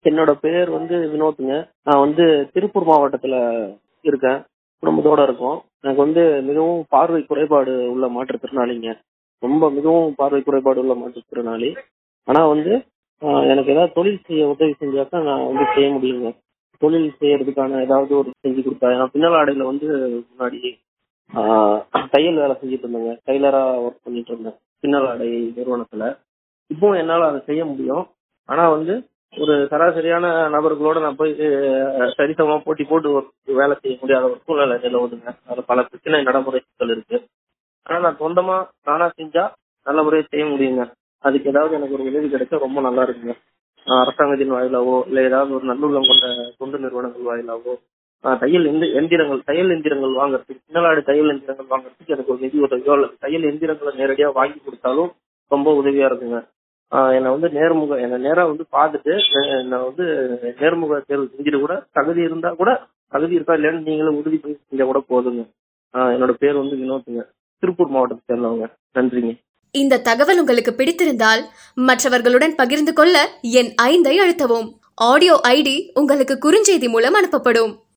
என்னோட பேர் வந்து வினோத்துங்க நான் வந்து திருப்பூர் மாவட்டத்துல இருக்கேன் குடும்பத்தோட இருக்கோம் எனக்கு வந்து மிகவும் பார்வை குறைபாடு உள்ள மாற்றுத்திறனாளிங்க ரொம்ப மிகவும் பார்வை குறைபாடு உள்ள மாற்றுத்திறனாளி ஆனா வந்து ஆஹ், எனக்கு ஏதாவது தொழில் செய்ய உதவி செஞ்சாக்கா நான் வந்து செய்ய முடியுங்க தொழில் செய்யறதுக்கான ஏதாவது ஒரு செஞ்சு கொடுத்தா நான் பின்னல் ஆடையில வந்து முன்னாடி ஆஹ், தையல் வேலை செஞ்சுட்டு இருந்தேங்க டைலரா ஒர்க் பண்ணிட்டு இருந்தேன் பின்னல் ஆடை நிறுவனத்துல இப்போ என்னால அதை செய்ய முடியும் ஆனா வந்து ஒரு சராசரியான நபர்களோட நான் போய் அஹ், சரிசமமா போட்டி போட்டு ஒரு வேலை செய்ய முடியாத ஒரு சூழ்நிலை நிலவுதுங்க அதுல பல பிரச்சனை நடைமுறை சிக்கல் இருக்கு ஆனா நான் சொந்தமா நானா செஞ்சா நல்லபடியா செய்ய முடியுங்க அதுக்கு ஏதாவது எனக்கு ஒரு உதவி கிடைச்சா ரொம்ப நல்லா இருக்குங்க ஆஹ் அரசாங்கத்தின் வாயிலாவோ இல்ல ஏதாவது ஒரு நல்லுள்ளம் கொண்ட தொண்டு நிறுவனங்கள் வாயிலாவோ ஆஹ் தையல் எந்த எந்திரங்கள் தையல் எந்திரங்கள் வாங்குறதுக்கு பின்னலாடு தையல் எந்திரங்கள் வாங்குறதுக்கு எனக்கு ஒரு நிதி உதவியோ அல்லது தையல் எந்திரங்களை நேரடியா வாங்கி கொடுத்தாலும் ரொம்ப உதவியா இருக்குங்க ஆஹ் என்னை வந்து நேர்முக என்னை நேரா வந்து பார்த்துட்டு அஹ் என்னை வந்து நேர்முக தேர்வு செஞ்சுட்டு கூட தகுதி இருந்தா கூட தகுதி இருக்கா இல்லையான்னு நீங்களும் உறுதி பண்ணி செஞ்சா கூட போதுங்க ஆஹ் என்னோட பேர் வந்து வினோத்துங்க திருப்பூர் மாவட்டத்தை சேர்ந்தவங்க நன்றிங்க இந்த தகவல் உங்களுக்கு பிடித்திருந்தால் மற்றவர்களுடன் பகிர்ந்து கொள்ள என் ஐந்தை அழுத்தவும் ஆடியோ ஐடி உங்களுக்கு குறுஞ்செய்தி மூலம் அனுப்பப்படும்